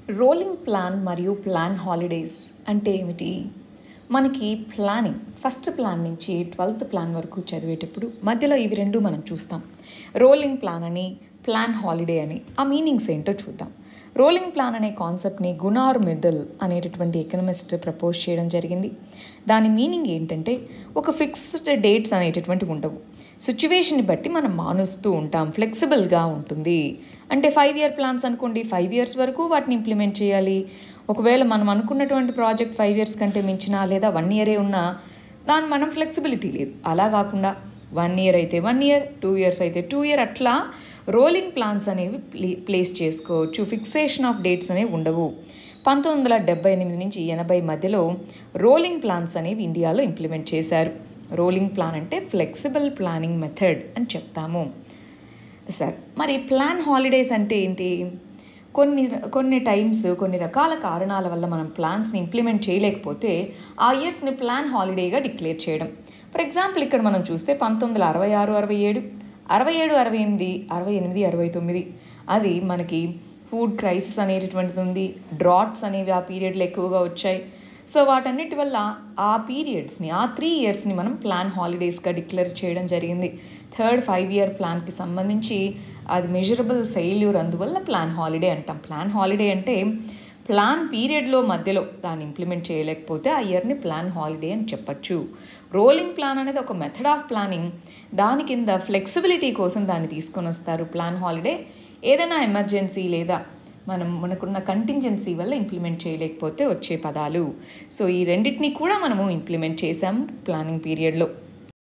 rolling plan మరియు plan holidays అంటే ఏమిటి మనకి ప్లానింగ్ ఫస్ట్ ప్లాన్ నుంచి ట్వెల్త్ ప్లాన్ వరకు చదివేటప్పుడు మధ్యలో ఇవి రెండు మనం చూస్తాం రోలింగ్ ప్లాన్ అని ప్లాన్ హాలిడే అని ఆ మీనింగ్స్ ఏంటో చూద్దాం రోలింగ్ ప్లాన్ అనే కాన్సెప్ట్ని గునార్ మిడిల్ అనేటటువంటి ఎకనమిస్ట్ ప్రపోజ్ చేయడం జరిగింది దాని మీనింగ్ ఏంటంటే ఒక ఫిక్స్డ్ డేట్స్ అనేటటువంటివి ఉండవు సిచ్యువేషన్ని బట్టి మనం మానుస్తూ ఉంటాం ఫ్లెక్సిబుల్గా ఉంటుంది అంటే ఫైవ్ ఇయర్ ప్లాన్స్ అనుకోండి ఫైవ్ ఇయర్స్ వరకు వాటిని ఇంప్లిమెంట్ చేయాలి ఒకవేళ మనం అనుకున్నటువంటి ప్రాజెక్ట్ ఫైవ్ ఇయర్స్ కంటే మించినా లేదా వన్ ఇయరే ఉన్నా దాని మనం ఫ్లెక్సిబిలిటీ లేదు అలా కాకుండా వన్ ఇయర్ అయితే వన్ ఇయర్ టూ ఇయర్స్ అయితే టూ ఇయర్ అట్లా రోలింగ్ ప్లాన్స్ అనేవి ప్లే ప్లేస్ చేసుకోవచ్చు ఫిక్సేషన్ ఆఫ్ డేట్స్ అనేవి ఉండవు పంతొమ్మిది వందల డెబ్బై ఎనిమిది నుంచి ఎనభై మధ్యలో రోలింగ్ ప్లాన్స్ అనేవి ఇండియాలో ఇంప్లిమెంట్ చేశారు రోలింగ్ ప్లాన్ అంటే ఫ్లెక్సిబుల్ ప్లానింగ్ మెథడ్ అని చెప్తాము సార్ మరి ప్లాన్ హాలిడేస్ అంటే ఏంటి కొన్ని కొన్ని టైమ్స్ కొన్ని రకాల కారణాల వల్ల మనం ప్లాన్స్ని ఇంప్లిమెంట్ చేయలేకపోతే ఆ ఇయర్స్ని ప్లాన్ హాలిడేగా డిక్లేర్ చేయడం ఫర్ ఎగ్జాంపుల్ ఇక్కడ మనం చూస్తే పంతొమ్మిది వందల అరవై ఆరు అరవై ఏడు అరవై ఏడు అరవై ఎనిమిది అరవై ఎనిమిది అరవై తొమ్మిది అది మనకి ఫుడ్ క్రైసిస్ అనేటటువంటిది ఉంది డ్రాట్స్ అనేవి ఆ పీరియడ్లో ఎక్కువగా వచ్చాయి సో వాటన్నిటి వల్ల ఆ పీరియడ్స్ని ఆ త్రీ ఇయర్స్ని మనం ప్లాన్ హాలిడేస్గా డిక్లేర్ చేయడం జరిగింది థర్డ్ ఫైవ్ ఇయర్ ప్లాన్కి సంబంధించి అది మెజరబుల్ ఫెయిల్యూర్ అందువల్ల ప్లాన్ హాలిడే అంటాం ప్లాన్ హాలిడే అంటే ప్లాన్ పీరియడ్లో మధ్యలో దాన్ని ఇంప్లిమెంట్ చేయలేకపోతే ఆ ఇయర్ని ప్లాన్ హాలిడే అని చెప్పచ్చు రోలింగ్ ప్లాన్ అనేది ఒక మెథడ్ ఆఫ్ ప్లానింగ్ దాని కింద ఫ్లెక్సిబిలిటీ కోసం దాన్ని తీసుకొని వస్తారు ప్లాన్ హాలిడే ఏదైనా ఎమర్జెన్సీ లేదా మనం మనకున్న కంటింజెన్సీ వల్ల ఇంప్లిమెంట్ చేయలేకపోతే వచ్చే పదాలు సో ఈ రెండింటినీ కూడా మనము ఇంప్లిమెంట్ చేసాం ప్లానింగ్ పీరియడ్లో